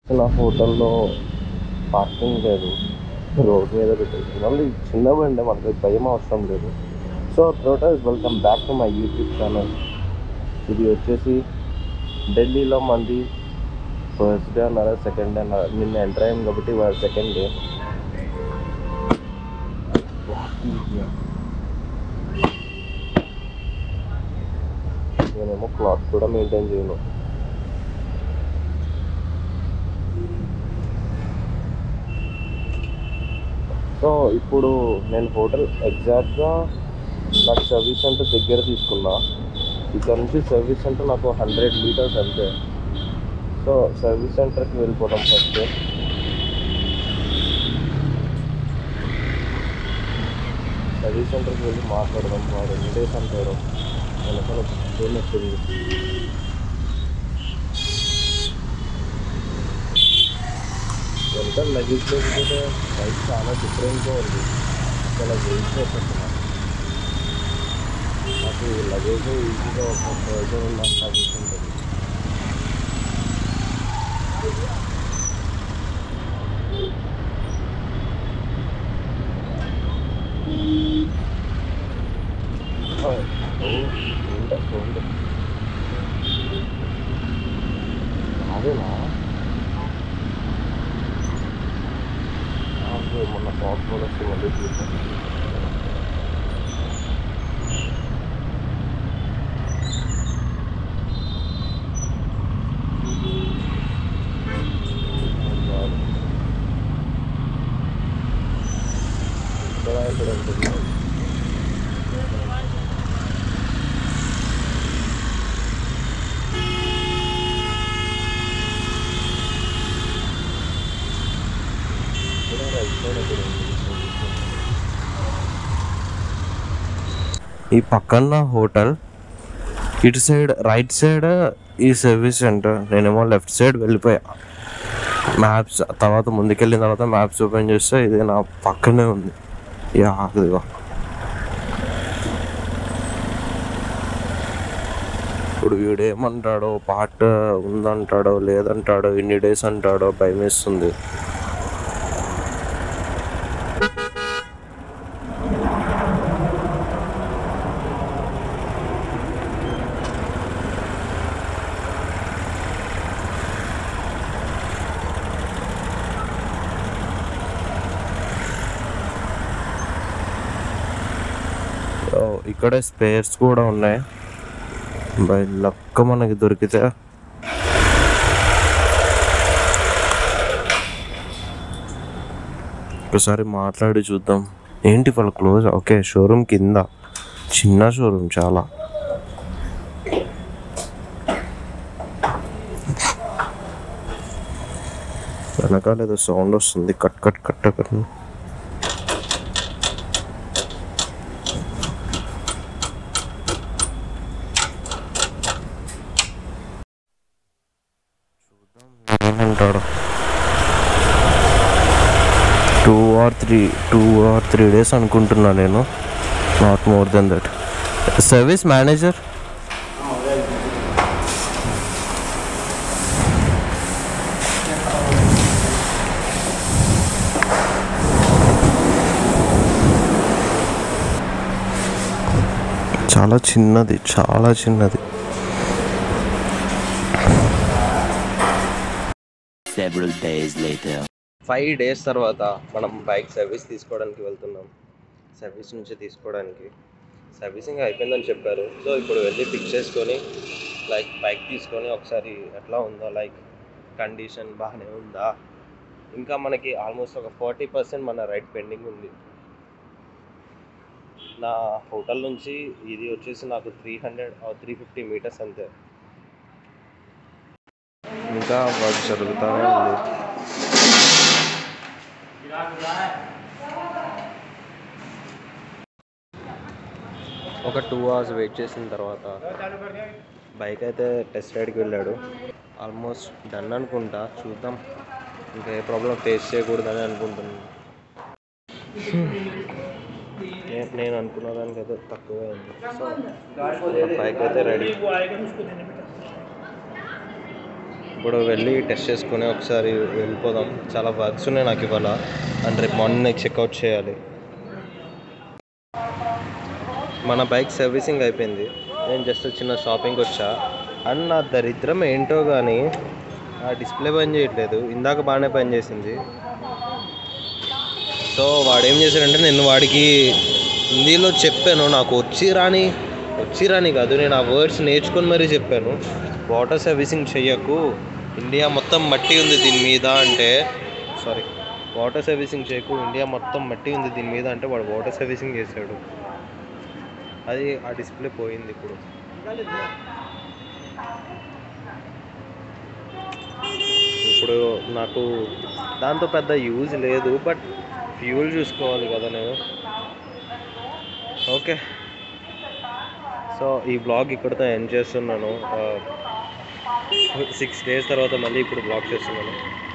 నా హోటల్లో పార్కింగ్ లేదు రోడ్ మీద పెట్టేసి మళ్ళీ చిన్న బండి మనకి భయం అవసరం లేదు సో ప్రోటోస్ welcome back to my YouTube channel ఇది వచ్చేసి ఢిల్లీలో మంది ఫస్ట్ డే అన్నారా సెకండ్ డే అన్నారా నిన్న ఎంటర్ అయ్యాం కాబట్టి వాళ్ళ సెకండ్ డే నేనేమో క్లాత్ కూడా మెయింటైన్ చేయను సో ఇప్పుడు నేను హోటల్ ఎగ్జాక్ట్గా నాకు సర్వీస్ సెంటర్ దగ్గర తీసుకున్నా ఇక్కడ నుంచి సర్వీస్ సెంటర్ నాకు హండ్రెడ్ మీటర్స్ అంతే సో సర్వీస్ సెంటర్కి వెళ్ళిపోతాం ఫస్ట్ సర్వీస్ సెంటర్కి వెళ్ళి మాట్లాడదాం వాడు ఎన్ని డేస్ అంటాడు వెనకాల ఫోన్ వచ్చింది వెనకాల లగేజ్ లేకపోతే బైక్ చాలా డిఫరెంట్గా ఉంది అసలు వెయిట్ చేస్తున్నా నాకు లగేజ్ ఈజీగా ఒక పర్సన్ ఉన్న సర్వీస్ ఉంటుంది అదేనా మొన్న షాప్ కూడా వస్తే మళ్ళీ చూసాను ఇక్కడ ఇక్కడ ఉంటుంది ఈ పక్కన హోటల్ ఇటు సైడ్ రైట్ సైడ్ ఈ సర్వీస్ సెంటర్ నేనేమో లెఫ్ట్ సైడ్ వెళ్ళిపోయా మ్యాప్స్ తర్వాత ముందుకెళ్ళిన తర్వాత మ్యాప్స్ ఓపెన్ చేస్తే ఇది నా పక్కనే ఉంది యా అదిగో ఇప్పుడు వీడు ఏమంటాడో పాట ఉందంటాడో లేదంటాడో ఇన్ని డేస్ అంటాడో భయం వేస్తుంది ఓ, ఇక్కడే స్పేర్స్ కూడా ఉన్నాయి బై లక్క మనకి దొరికితే ఒకసారి మాట్లాడి చూద్దాం ఏంటి వాళ్ళ క్లోజ్ ఓకే షోరూమ్ కింద చిన్న షోరూమ్ చాలా వెనకాల ఏదో సౌండ్ వస్తుంది కట్ కట్ కట్ కట్ అని. ఏమంటాడు two or three two or three days అనుకుంటున్నా నేను not more than that service manager చాలా చిన్నది చాలా చిన్నది Several days later. Five days తర్వాత మనం బైక్ సర్వీస్ తీసుకోవడానికి వెళ్తున్నాం సర్వీస్ నుంచి తీసుకోవడానికి సర్వీసింగ్ అయిపోయిందని చెప్పారు సో ఇప్పుడు వెళ్ళి ఫిక్స్ చేసుకొని లైక్ బైక్ తీసుకొని ఒకసారి ఎట్లా ఉందో లైక్ కండిషన్ బాగానే ఉందా ఇంకా మనకి ఆల్మోస్ట్ ఒక ఫార్టీ పర్సెంట్ మన రైట్ పెండింగ్ ఉంది నా హోటల్ నుంచి ఇది వచ్చేసి నాకు three hundred three fifty metres అంతే ఇంకా వర్క్ జరుగుతూనే ఉంది ఒక టూ అవర్స్ వెయిట్ చేసిన తర్వాత బైక్ అయితే టెస్ట్ రైడ్కి వెళ్ళాడు ఆల్మోస్ట్ డన్ అనుకుంటా చూద్దాం ఇంకా ఏ ప్రాబ్లం ఫేస్ చేయకూడదని అనుకుంటున్నాను నే- నేను అనుకున్న దానికైతే తక్కువే ఉంది సో బైక్ అయితే రెడీ ఇప్పుడు వెళ్ళి టెస్ట్ చేసుకొని ఒకసారి వెళ్ళిపోదాం చాలా వర్క్స్ ఉన్నాయి నాకు ఇవాళ అండ్ రేపు మార్నింగ్ చెక్అవుట్ చేయాలి మన బైక్ సర్వీసింగ్ అయిపోయింది నేను జస్ట్ చిన్న షాపింగ్కి వచ్చా అండ్ నా దరిద్రం ఏంటో కానీ ఆ డిస్ప్లే పని చేయట్లేదు ఇందాక బాగానే పని చేసింది సో వాడు ఏం చేశాడంటే నేను వాడికి హిందీలో చెప్పాను నాకు వచ్చి రాని వచ్చి రాని కాదు నేను ఆ వర్డ్స్ నేర్చుకొని మరీ చెప్పాను వాటర్ సర్వీసింగ్ చెయ్యకు ఇండియా మొత్తం మట్టి ఉంది దీని మీద అంటే సారీ వాటర్ సర్వీసింగ్ చేయకు ఇండియా మొత్తం మట్టి ఉంది దీని మీద అంటే వాడు వాటర్ సర్వీసింగ్ చేశాడు అది ఆ డిస్ప్లే పోయింది ఇప్పుడు ఇప్పుడు నాకు దాంతో పెద్ద యూజ్ లేదు బట్ ఫ్యూల్ చూసుకోవాలి కదా నేను ఓకే సో ఈ బ్లాగ్ ఇక్కడితో ఎండ్ చేస్తున్నాను సిక్స్ డేస్ తర్వాత మళ్ళీ ఇప్పుడు బ్లాగ్ చేస్తున్నాను